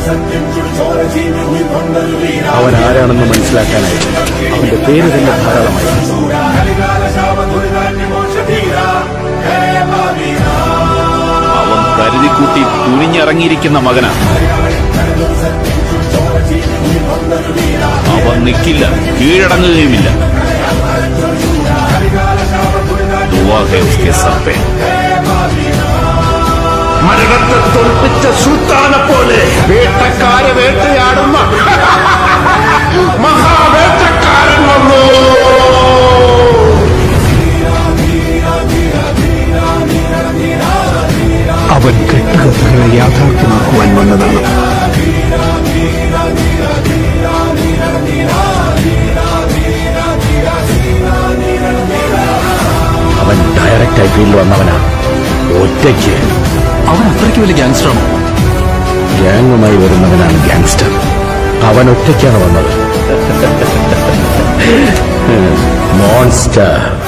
അവൻ ആരാണെന്ന് മനസ്സിലാക്കാനായിട്ട് അവന്റെ പേര് തന്നെ ധാരാളമായി അവൻ കരുതിക്കൂട്ടി തുനിഞ്ഞിറങ്ങിയിരിക്കുന്ന മകനാ അവൻ നിൽക്കില്ല കീഴടങ്ങുകയുമില്ല ദുആ ഹേ ഉസ്കെ സർ പേ. മരണത്തെ തോൽപ്പിച്ച സുൽത്താനെ പോലെ വേട്ടക്കാരെ വേട്ടയാടുന്ന മഹാവേട്ടക്കാരൻ വന്നു അവൻ കെട്ടുകഥകളെ യാഥാർത്ഥ്യമാക്കുവാൻ വന്നതാണ് അവൻ ഡയറക്റ്റ് ഐ പിയിൽ വന്നവനാ ഒറ്റയ്ക്ക് അവൻ അത്രയ്ക്ക് വലിയ ഗാങ്സ്റ്ററാണോ ഗ്യാങ്ങുമായി വരുന്നവനാണ് ഗ്യാങ്സ്റ്റർ അവൻ ഒറ്റയ്ക്കാണ് വന്നത് മോൺസ്റ്റർ